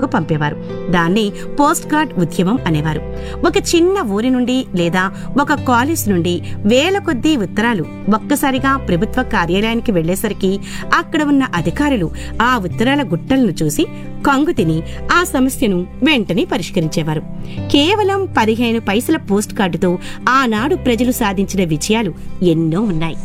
పంపేవారు దాన్ని post card ఉద్యమం అనేవారు ఒక చిన్న ఊరి నుండి లేదా ఒక కాలేజ్ నుండి వేల కొద్దీ ఉత్తరాలు ఒక్కసారిగా ప్రభుత్వ కార్యాలయానికి వెళ్లేసరికి అక్కడ ఉన్న అధికారులు ఆ ఉత్తరాల గుట్టలను చూసి కంగు తిని ఆ సమస్యను వెంటనే పరిష్కరించేవారు కేవలం పదిహేను పైసల పోస్ట్ కార్డుతో ఆనాడు ప్రజలు సాధించిన విజయాలు ఎన్నో ఉన్నాయి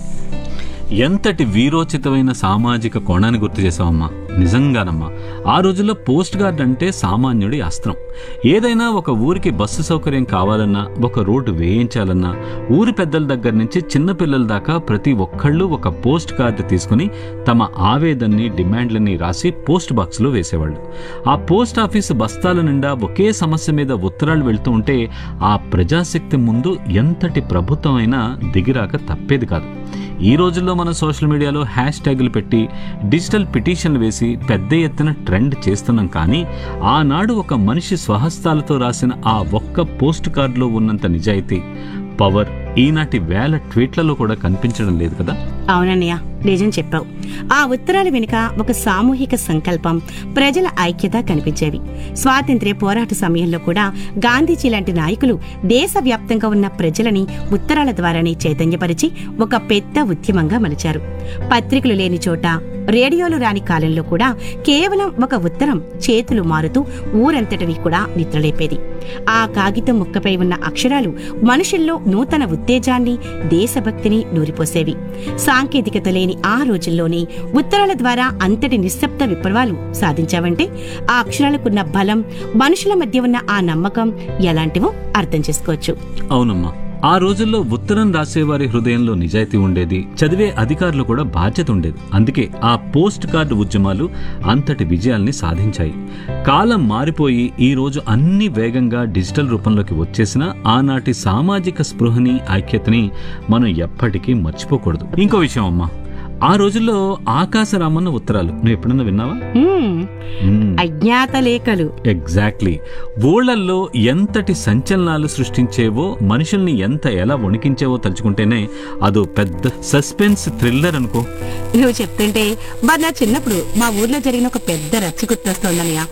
ఎంతటి వీరోచితమైన సామాజిక కోణాన్ని గుర్తు చేసావమ్మా నిజంగానమ్మా ఆ రోజుల్లో పోస్ట్ గార్డ్ అంటే సామాన్యుడి అస్త్రం ఏదైనా ఒక ఊరికి బస్సు సౌకర్యం కావాలన్నా ఒక రోడ్డు వేయించాలన్నా ఊరి పెద్దల దగ్గర నుంచి చిన్న పిల్లల దాకా ప్రతి ఒక్కళ్ళు ఒక పోస్ట్ కార్డు తీసుకుని తమ ఆవేదన్ని డిమాండ్లని రాసి పోస్ట్ బాక్స్లో వేసేవాళ్ళు ఆ పోస్ట్ ఆఫీసు బస్తాల నిండా ఒకే సమస్య మీద ఉత్తరాలు వెళ్తూ ఉంటే ఆ ప్రజాశక్తి ముందు ఎంతటి ప్రభుత్వం అయినా దిగిరాక తప్పేది కాదు ఈ రోజుల్లో మనం సోషల్ మీడియాలో హ్యాష్ ట్యాగులు పెట్టి డిజిటల్ పిటిషన్లు వేసి పెద్ద ఎత్తున ట్రెండ్ చేస్తున్నాం కానీ ఆనాడు ఒక మనిషి స్వహస్తాలతో రాసిన ఆ ఒక్క పోస్ట్ కార్డులో ఉన్నంత నిజాయితీ పవర్ ఈనాటి వేల ట్వీట్లలో కూడా కనిపించడం లేదు కదా అవునన్నయ్య నిజం చెప్పావు ఆ ఉత్తరాల వెనుక ఒక సామూహిక సంకల్పం ప్రజల ఐక్యత కనిపించేవి స్వాతంత్ర్య పోరాట సమయంలో కూడా గాంధీజీ లాంటి నాయకులు దేశవ్యాప్తంగా ఉన్న ప్రజలని ఉత్తరాల ద్వారానే చైతన్యపరిచి ఒక పెద్ద ఉద్యమంగా మలిచారు పత్రికలు లేని చోట రేడియోలు రాని కాలంలో కూడా కేవలం ఒక ఉత్తరం చేతులు మారుతూ ఊరంతటిని కూడా నిద్రలేపేది ఆ కాగితం ముక్కపై ఉన్న అక్షరాలు మనుషుల్లో నూతన ఉత్తేజాన్ని దేశభక్తిని నూరిపోసేవి సాంకేతికత లేని ఆ రోజుల్లోనే ఉత్తరాల ద్వారా అంతటి నిశ్శబ్ద విప్లవాలు సాధించావంటే ఆ అక్షరాలకున్న బలం మనుషుల మధ్య ఉన్న ఆ నమ్మకం ఎలాంటివో అర్థం చేసుకోవచ్చు అవునమ్మా ఆ రోజుల్లో ఉత్తరం రాసేవారి హృదయంలో నిజాయితీ ఉండేది చదివే అధికారులు కూడా బాధ్యత ఉండేది అందుకే ఆ పోస్ట్ కార్డు ఉద్యమాలు అంతటి విజయాల్ని సాధించాయి కాలం మారిపోయి ఈ రోజు అన్ని వేగంగా డిజిటల్ రూపంలోకి వచ్చేసిన ఆనాటి సామాజిక స్పృహని ఐక్యతని మనం ఎప్పటికీ మర్చిపోకూడదు ఇంకో విషయం అమ్మా ఆ రోజుల్లో ఆకాశరామన్న ఉత్తరాలు నువ్వు ఎప్పుడన్నా విన్నావా హ్మ్, మ్మ్. అజ్ఞాత లేఖలు ఎగ్జాక్ట్లీ ఊళ్ళల్లో ఎంతటి సంచలనాలు సృష్టించేవో మనుషుల్ని ఎంత ఎలా వణికించేవో తలుచుకుంటేనే అదో పెద్ద సస్పెన్స్ థ్రిల్లర్ అనుకో నువ్వు చెప్తుంటే మరి నా చిన్నప్పుడు మా ఊర్లో జరిగిన ఒక పెద్ద రచ్చ గుర్తొస్తోందనయ్య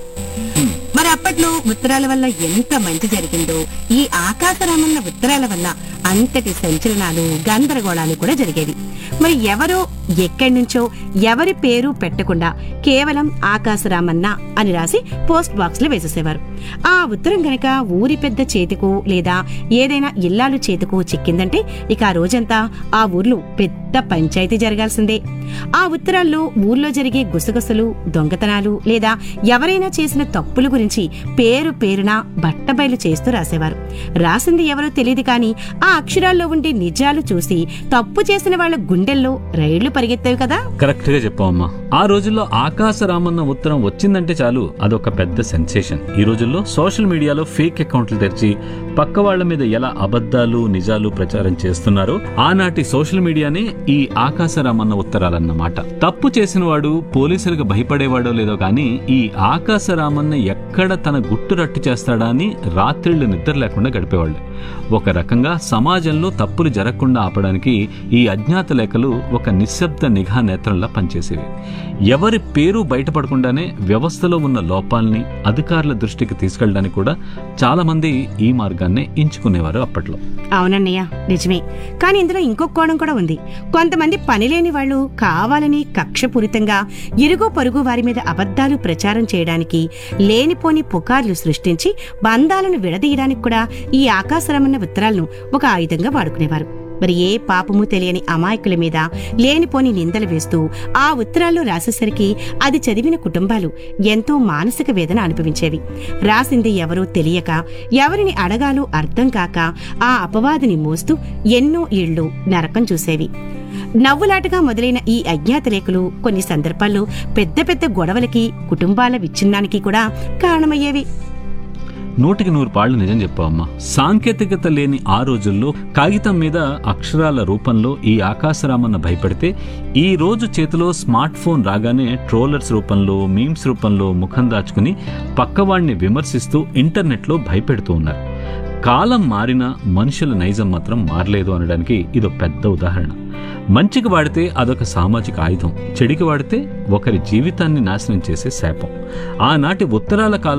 మరి అప్పట్లో ఉత్తరాల వల్ల ఎంత మంచి జరిగిందో ఈ ఆకాశరామన్న ఉత్తరాల వల్ల అంతటి సంచలనాలు గందరగోళాలు కూడా జరిగేవి మరి ఎవరో ఎక్కడి నుంచో ఎవరి పేరు పెట్టకుండా కేవలం ఆకాశరామన్న అని రాసి పోస్ట్ బాక్స్ లో వేసేసేవారు ఆ ఉత్తరం గనక ఊరి పెద్ద చేతికు లేదా ఏదైనా ఇల్లాలు చేతికు చిక్కిందంటే ఇక ఆ రోజంతా ఆ ఊర్లో పెద్ద పంచాయతీ జరగాల్సిందే ఆ ఉత్తరాల్లో ఊర్లో జరిగే గుసగుసలు దొంగతనాలు లేదా ఎవరైనా చేసిన తప్పుల గురించి పేరు పేరున బట్టబయలు చేస్తూ రాసేవారు రాసింది ఎవరో తెలియదు కానీ ఆ అక్షరాల్లో ఉండే నిజాలు చూసి తప్పు చేసిన వాళ్ళ గుండెల్లో రైళ్లు పరిగెత్తేవి కదా కరెక్ట్ గా చెప్పావమ్మా ఆ రోజుల్లో ఆకాశరామన్న ఉత్తరం వచ్చిందంటే చాలు అదొక పెద్ద సెన్సేషన్ ఈ రోజుల్లో సోషల్ మీడియాలో ఫేక్ అకౌంట్లు తెరిచి పక్క వాళ్ళ మీద ఎలా అబద్ధాలు నిజాలు ప్రచారం చేస్తున్నారో ఆనాటి సోషల్ మీడియానే ఈ ఆకాశరామన్న ఉత్తరాలన్నమాట తప్పు చేసిన వాడు పోలీసులకు భయపడేవాడో లేదో కానీ ఈ ఆకాశరామన్న ఎక్కడ తన గుట్టు రట్టు చేస్తాడా అని రాత్రిళ్లు నిద్ర లేకుండా గడిపేవాళ్ళు ఒక రకంగా సమాజంలో తప్పులు జరగకుండా ఆపడానికి ఈ అజ్ఞాత లేఖలు ఒక నిశ్శబ్ద నిఘా నేత్రంలా పనిచేసేవి ఎవరి పేరు బయటపడకుండానే వ్యవస్థలో ఉన్న లోపాల్ని అధికారుల దృష్టికి తీసుకెళ్ళడానికి కూడా చాలా మంది ఈ మార్గాన్నే ఎంచుకునేవారు అప్పట్లో అవునన్నయ్య నిజమే కానీ ఇందులో ఇంకొక కోణం కూడా ఉంది కొంతమంది పనిలేని వాళ్ళు కావాలని కక్షపూరితంగా ఇరుగు పొరుగు వారి మీద అబద్ధాలు ప్రచారం చేయడానికి లేనిపోని పుకార్లు సృష్టించి బంధాలను విడదీయడానికి కూడా ఈ ఆకాశరమన్న ఉత్తరాలను ఒక ఆయుధంగా వాడుకునేవారు మరి ఏ పాపము తెలియని అమాయకుల మీద లేనిపోని నిందలు వేస్తూ ఆ ఉత్తరాల్లో రాసేసరికి అది చదివిన కుటుంబాలు ఎంతో మానసిక వేదన అనుభవించేవి రాసింది ఎవరో తెలియక ఎవరిని అడగాలో అర్థం కాక ఆ అపవాదిని మోస్తూ ఎన్నో ఇళ్ళు నరకం చూసేవి నవ్వులాటగా మొదలైన ఈ అజ్ఞాత లేఖలు కొన్ని సందర్భాల్లో పెద్ద పెద్ద గొడవలకి కుటుంబాల విచ్ఛిన్నానికి కూడా కారణమయ్యేవి నూటికి నూరు పాళ్ళు నిజం చెప్పావమ్మా సాంకేతికత లేని ఆ రోజుల్లో కాగితం మీద అక్షరాల రూపంలో ఈ ఆకాశరామన్న భయపడితే ఈ రోజు చేతిలో స్మార్ట్ ఫోన్ రాగానే ట్రోలర్స్ రూపంలో మీమ్స్ రూపంలో ముఖం దాచుకుని పక్కవాడిని విమర్శిస్తూ ఇంటర్నెట్లో భయపెడుతూ ఉన్నారు కాలం మారినా మనుషుల నైజం మాత్రం మారలేదు అనడానికి ఇదో పెద్ద ఉదాహరణ మంచికి వాడితే అదొక సామాజిక ఆయుధం చెడికి వాడితే ఒకరి జీవితాన్ని నాశనం చేసే శాపం ఆనాటి ఉత్తరాల కాలం